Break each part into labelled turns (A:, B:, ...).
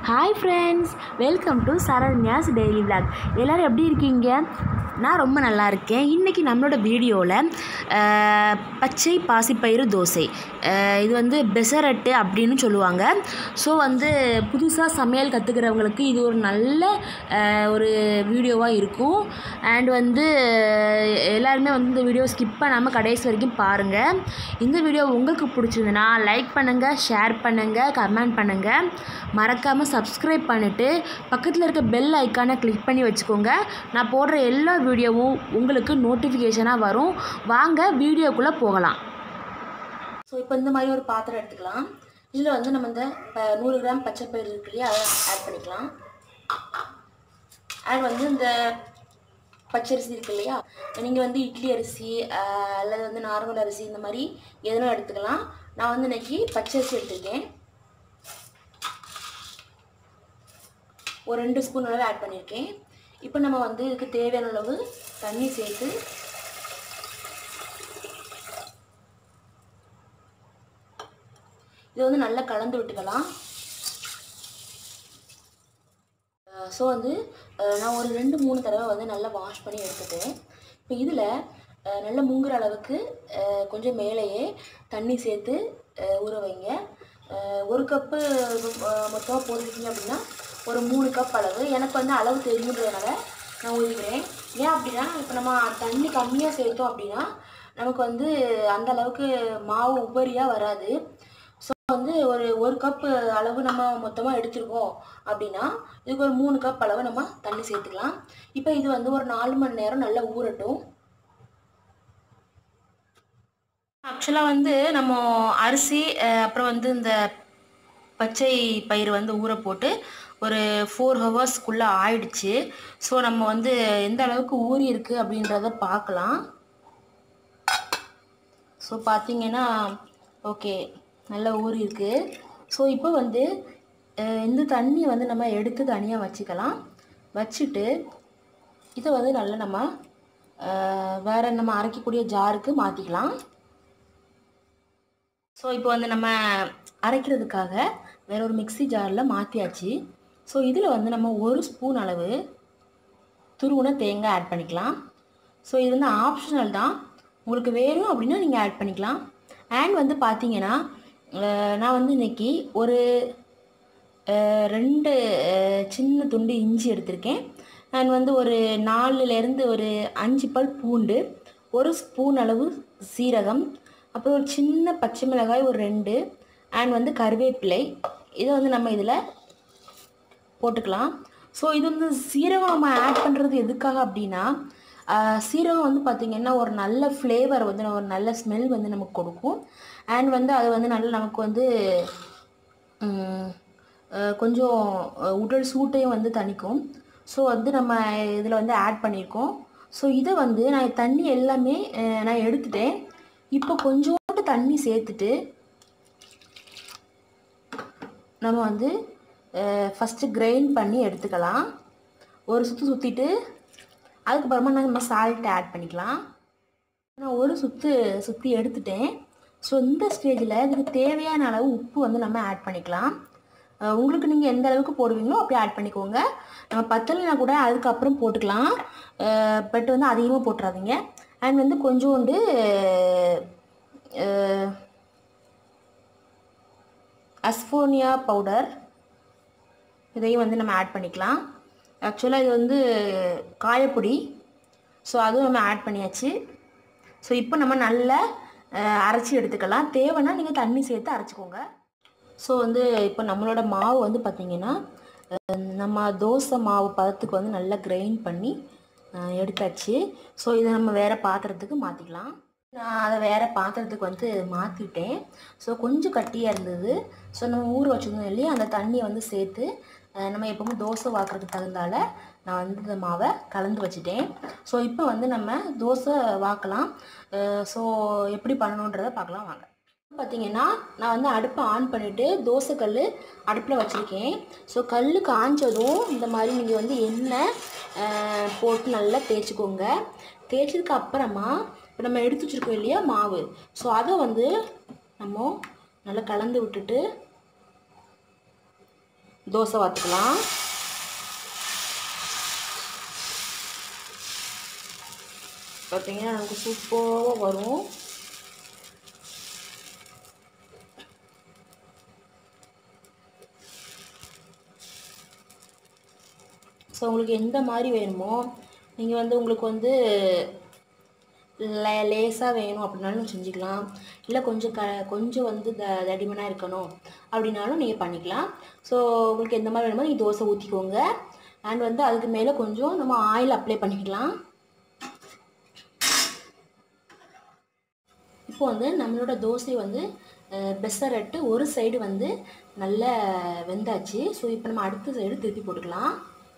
A: hi friends welcome to Saranya's daily vlog எல்லோரும் எப்படி இருக்கீங்க நான் ரொம்ப நல்லா இருக்கேன் இன்றைக்கி நம்மளோட வீடியோவில் பச்சை பாசிப்பயிறு தோசை அஹ் இது வந்து பெசரட்டு அப்படின்னு சொல்லுவாங்க ஸோ வந்து புதுசாக சமையல் கற்றுக்கிறவங்களுக்கு இது ஒரு நல்ல அஹ், ஒரு வீடியோவாக இருக்கும் அண்ட் வந்து எல்லாருமே வந்து இந்த வீடியோ ஸ்கிப் பண்ணாமல் கடைசி வரைக்கும் பாருங்கள் இந்த வீடியோ உங்களுக்கு பிடிச்சிருந்துன்னா லைக் பண்ணுங்கள் ஷேர் பண்ணுங்கள் கமெண்ட் பண்ணுங்கள் மறக்காமல் சப்ஸ்கிரைப் பண்ணிவிட்டு பக்கத்தில் இருக்க பெல் ஐக்கானை கிளிக் பண்ணி வச்சுக்கோங்க நான் போடுற எல்லா வீடியோவும் உங்களுக்கு நோட்டிஃபிகேஷனாக வரும் வாங்க வீடியோக்குள்ளே போகலாம் ஸோ இப்போ இந்த மாதிரி ஒரு பாத்திரம் எடுத்துக்கலாம் இதில் வந்து நம்ம இந்த ப- நூறு கிராம் பச்சை பயிறு இருக்கு இல்லையா அதை ஆட் பண்ணிக்கலாம் அண்ட் வந்து இந்த பச்சரிசி இருக்கு இல்லையா நீங்கள் வந்து இட்லி அரிசி ஆஹ், அல்லது வந்து நார்மல் அரிசி இந்த மாதிரி எதுனா எடுத்துக்கலாம் நான் வந்து இன்னைக்கு பச்சரிசி எடுத்துருக்கேன் ஒரு ரெண்டு ஸ்பூன் அளவு ஆட் பண்ணியிருக்கேன் இப்போ நம்ம வந்து இதுக்கு தேவையான அளவு தண்ணி சேர்த்து இதை வந்து நல்லா கலந்து விட்டுக்கலாம் ஸோ வந்து அஹ், நான் ஒரு ரெண்டு மூணு தடவை வந்து நல்லா வாஷ் பண்ணி எடுத்துட்டேன் இப்போ இதில் நல்லா முங்குற அளவுக்கு அஹ், கொஞ்சம் மேலேயே தண்ணி சேர்த்து அஹ், ஊற வைங்க அஹ், ஒரு கப்பு மொத்தமாக போட்டுருக்கீங்க அப்படின்னா ஒரு மூணு கப் அளவு எனக்கு வந்து அளவு தெரியுன்றதுனால நான் ஊற்றிக்கிறேன் ஏன் அப்படின்னா இப்போ நம்ம தண்ணி கம்மியாக சேர்த்தோம் அப்படின்னா நமக்கு வந்து அந்த அளவுக்கு மாவு உபரியாக வராது ஸோ வந்து ஒரு ஒரு கப் அளவு நம்ம மொத்தமாக எடுத்திருக்கோம் அப்படின்னா இதுக்கு ஒரு மூணு கப் அளவு நம்ம தண்ணி சேர்த்துக்கலாம் இப்போ இது வந்து ஒரு நாலு மணி நேரம் நல்லா ஊறட்டும் ஆக்சுவலாக வந்து நம்ம அரிசி அஹ், அப்புறம் வந்து இந்த பச்சை பயிர் வந்து ஊற போட்டு ஒரு ஃபோர் ஹவர்ஸ்க்குள்ளே ஆயிடுச்சு ஸோ நம்ம வந்து எந்த அளவுக்கு ஊறி இருக்குது அப்படின்றத பார்க்கலாம் ஸோ பார்த்தீங்கன்னா ஓகே நல்லா ஊறி இருக்கு ஸோ இப்போ வந்து அஹ், இந்த தண்ணியை வந்து நம்ம எடுத்து தனியாக வச்சுக்கலாம் வச்சுட்டு இதை வந்து நல்லா நம்ம அஹ், வேற நம்ம அரைக்கக்கூடிய ஜாருக்கு மாற்றிக்கலாம் ஸோ இப்போ வந்து நம்ம அரைக்கிறதுக்காக வேற ஒரு மிக்ஸி ஜாரில் மாற்றியாச்சு ஸோ இதில் வந்து நம்ம ஒரு ஸ்பூன் அளவு துருவுன தேங்காய் ஆட் பண்ணிக்கலாம் ஸோ இது வந்து ஆப்ஷனல் தான் உங்களுக்கு வேணும் அப்படின்னா நீங்கள் ஆட் பண்ணிக்கலாம் அண்ட் வந்து பார்த்தீங்கன்னா அஹ், நான் வந்து இன்னைக்கு ஒரு அஹ், ரெண்டு அஹ், சின்ன துண்டு இஞ்சி எடுத்திருக்கேன் அண்ட் வந்து ஒரு நாலுலேருந்து ஒரு அஞ்சு பல் பூண்டு ஒரு ஸ்பூன் அளவு சீரகம் அப்புறம் ஒரு சின்ன பச்சை மிளகாய் ஒரு ரெண்டு அண்ட் வந்து கருவேப்பிலை இதை வந்து நம்ம இதில் போட்டுக்கலாம் ஸோ இது வந்து சீரகம் நம்ம ஆட் பண்ணுறது எதுக்காக அப்படின்னா ஆஹ், சீரகம் வந்து பார்த்திங்கன்னா ஒரு நல்ல ஃப்ளேவர் வந்து ஒரு நல்ல ஸ்மெல் வந்து நமக்கு கொடுக்கும் அண்ட் வந்து அது வந்து நல்லா நமக்கு வந்து ம், ஆஹ், கொஞ்சம் ஆஹ், உடல் சூட்டையும் வந்து தணிக்கும் ஸோ வந்து நம்ம இதில் வந்து ஆட் பண்ணியிருக்கோம் ஸோ இதை வந்து நான் தண்ணி எல்லாமே ஆஹ், நான் எடுத்துட்டேன் இப்போ கொஞ்சோண்டு தண்ணி சேர்த்துட்டு நம்ம வந்து ஃபஸ்ட்டு கிரைண்ட் பண்ணி எடுத்துக்கலாம் ஒரு சுற்று சுற்றிட்டு அதுக்கப்புறமா நம்ம சால்ட் ஆட் பண்ணிக்கலாம் நான் ஒரு சுற்று சுற்றி எடுத்துட்டேன் ஸோ இந்த ஸ்டேஜில் இதுக்கு தேவையான அளவு உப்பு வந்து நம்ம ஆட் பண்ணிக்கலாம் அஹ் உங்களுக்கு நீங்கள் எந்த அளவுக்கு போடுவீங்களோ அப்படி ஆட் பண்ணிக்கோங்க நம்ம பத்தலைனா கூட அதுக்கப்புறம் போட்டுக்கலாம் பட் வந்து அதிகமாக போட்டுறாதீங்க அண்ட் வந்து கொஞ்சோண்டு அஹ், அஸ்போனியா பவுடர் இதையும் வந்து நம்ம ஆட் பண்ணிக்கலாம் ஆக்சுவலாக இது வந்து காயப்பொடி ஸோ அதுவும் நம்ம ஆட் பண்ணியாச்சு ஸோ இப்போ நம்ம நல்லா அஹ், அரைச்சி எடுத்துக்கலாம் தேவைன்னா நீங்கள் தண்ணி சேர்த்து அரைச்சிக்கோங்க ஸோ வந்து இப்போ நம்மளோட மாவு வந்து பார்த்திங்கன்னா அஹ், நம்ம தோசை மாவு பதத்துக்கு வந்து நல்லா கிரைண்ட் பண்ணி அஹ், எடுத்தாச்சு ஸோ இதை நம்ம வேறு பாத்திரத்துக்கு மாற்றிக்கலாம் நான் அதை வேறு பாத்திரத்துக்கு வந்து மாற்றிட்டேன் ஸோ கொஞ்சம் கட்டியாக இருந்தது ஸோ நம்ம ஊற வச்சுருந்தோம் இல்லையா அந்த தண்ணியை வந்து சேர்த்து அஹ், நம்ம எப்பவுமே தோசை வாக்குறதுக்கு தகுந்தால நான் வந்து இந்த மாவை கலந்து வச்சுட்டேன் ஸோ இப்போ வந்து நம்ம தோசை வாக்கலாம் ஸோ எப்படி பண்ணணுன்றதை பார்க்கலாம் வாங்க பார்த்தீங்கன்னா நான் வந்து அடுப்பை ஆன் பண்ணிவிட்டு தோசைக்கல் அடுப்பில் வச்சுருக்கேன் ஸோ கல் காஞ்சதும் இந்த மாதிரி நீங்கள் வந்து எண்ணெய் அஹ், போட்டு நல்லா தேய்ச்சிக்கோங்க தேய்ச்சதுக்கு அப்புறமா இப்போ நம்ம எடுத்து வச்சுருக்கோம் இல்லையா மாவு ஸோ அதை வந்து நம்ம நல்லா கலந்து விட்டுட்டு தோசை வாத்துக்கலாம் பார்த்தீங்கன்னா நமக்கு சூப்பராக வரும் ஸோ உங்களுக்கு எந்த மாதிரி வேணுமோ நீங்கள் வந்து உங்களுக்கு வந்து லே லேசாக வேணும் அப்படின்னாலும் செஞ்சுக்கலாம் இல்லை கொஞ்சம் க கொஞ்சம் வந்து த தடிமனாக இருக்கணும் அப்படின்னாலும் நீங்கள் பண்ணிக்கலாம் ஸோ உங்களுக்கு எந்த மாதிரி வேணுமோ நீங்கள் தோசை ஊற்றிக்கோங்க அண்ட் வந்து அதுக்கு மேலே கொஞ்சம் நம்ம ஆயில் அப்ளை பண்ணிக்கலாம் இப்போ வந்து நம்மளோட தோசை வந்து பெசரட்டு ஒரு சைடு வந்து நல்லா வெந்தாச்சு ஸோ இப்போ நம்ம அடுத்த சைடு திருப்பி போட்டுக்கலாம்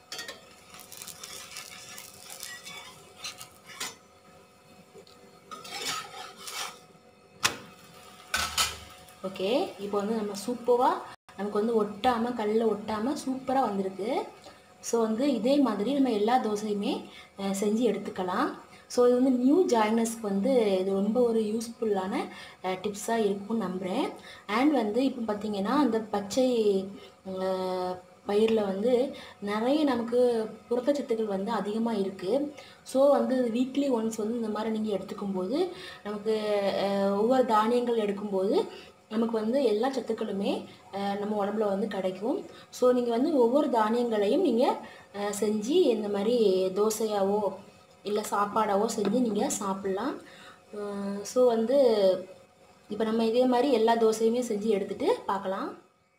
A: ஓகே இப்போ வந்து நம்ம சூப்பராக நமக்கு வந்து ஒட்டாமல் கல்லில் ஒட்டாமல் சூப்பராக வந்திருக்கு ஸோ வந்து இதே மாதிரி நம்ம எல்லா தோசையுமே அஹ், செஞ்சு எடுத்துக்கலாம் ஸோ இது வந்து நியூ ஜாயினர்ஸ்க்கு வந்து இது ரொம்ப ஒரு யூஸ்ஃபுல்லான டிப்ஸாக இருக்கும்னு நம்புகிறேன் அண்ட் வந்து இப்போ பார்த்தீங்கன்னா அந்த பச்சை பயிரில் வந்து நிறைய நமக்கு புரதச்சத்துக்கள் வந்து அதிகமாக இருக்குது ஸோ வந்து வீக்லி ஒன்ஸ் வந்து இந்த மாதிரி நீங்கள் எடுத்துக்கும்போது நமக்கு அஹ், ஒவ்வொரு தானியங்கள் எடுக்கும்போது நமக்கு வந்து எல்லா சத்துக்களுமே அஹ், நம்ம உடம்புல வந்து கிடைக்கும் ஸோ நீங்கள் வந்து ஒவ்வொரு தானியங்களையும் நீங்கள் செஞ்சு இந்த மாதிரி தோசையாவோ இல்லை சாப்பாடாவோ செஞ்சு நீங்கள் சாப்பிட்லாம் ஸோ வந்து இப்போ நம்ம இதே மாதிரி எல்லா தோசையுமே செஞ்சு எடுத்துகிட்டு பார்க்கலாம்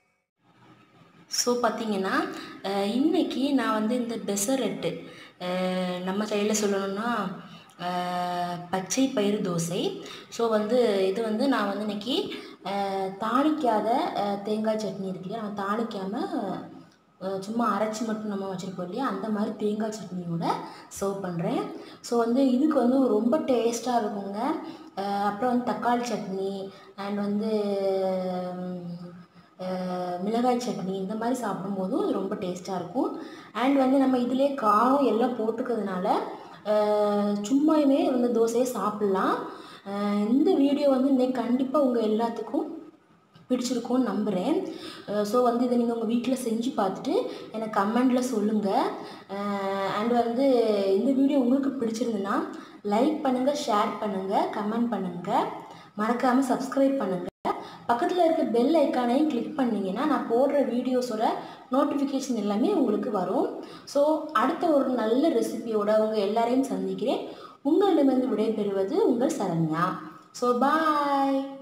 A: ஸோ பார்த்தீங்கன்னா அஹ், இன்னைக்கு நான் வந்து இந்த பெசரெட்டு அஹ், நம்ம சைடில் சொல்லணும்னா அஹ், பச்சை பயிறு தோசை ஸோ வந்து இது வந்து நான் வந்து இன்னைக்கு அஹ், தாளிக்காத அஹ், தேங்காய் சட்னி இருக்கு இல்லையா நம்ம தாளிக்காமல் அஹ், சும்மா அரைச்சி மட்டும் நம்ம வச்சுருப்போம் இல்லையா அந்த மாதிரி தேங்காய் சட்னியோட சர்வ் பண்ணுறேன் ஸோ வந்து இதுக்கு வந்து ரொம்ப டேஸ்ட்டாக இருக்குங்க அஹ், அப்புறம் வந்து தக்காளி சட்னி அண்ட் வந்து உம், அஹ் மிளகாய் சட்னி இந்த மாதிரி சாப்பிடும்போதும் இது ரொம்ப டேஸ்ட்டாக இருக்கும் அண்ட் வந்து நம்ம இதிலே காரம் எல்லாம் போட்டுக்கிறதுனால அஹ் சும்மாயுமே வந்து தோசையை சாப்பிட்லாம் அஹ் இந்த வீடியோ வந்து இன்னைக்கு கண்டிப்பாக உங்கள் எல்லாத்துக்கும் பிடிச்சிருக்கும்னு நம்புகிறேன் ஸோ வந்து இதை நீங்கள் உங்கள் வீட்டில் செஞ்சு பார்த்துட்டு எனக்கு கமெண்டில் சொல்லுங்கள் அண்ட் வந்து இந்த வீடியோ உங்களுக்கு பிடிச்சிருந்துன்னா லைக் பண்ணுங்கள் ஷேர் பண்ணுங்கள் கமெண்ட் பண்ணுங்கள் மறக்காமல் சப்ஸ்கிரைப் பண்ணுங்கள் பக்கத்தில் இருக்க பெல் ஐக்கானையும் கிளிக் பண்ணிங்கன்னா நான் போடுற வீடியோஸோட நோட்டிஃபிகேஷன் எல்லாமே உங்களுக்கு வரும் ஸோ அடுத்த ஒரு நல்ல ரெசிபியோட உங்கள் எல்லாரையும் சந்திக்கிறேன் உங்களிடமிருந்து விடைபெறுவது உங்கள் சரண்யா ஸோ பாய்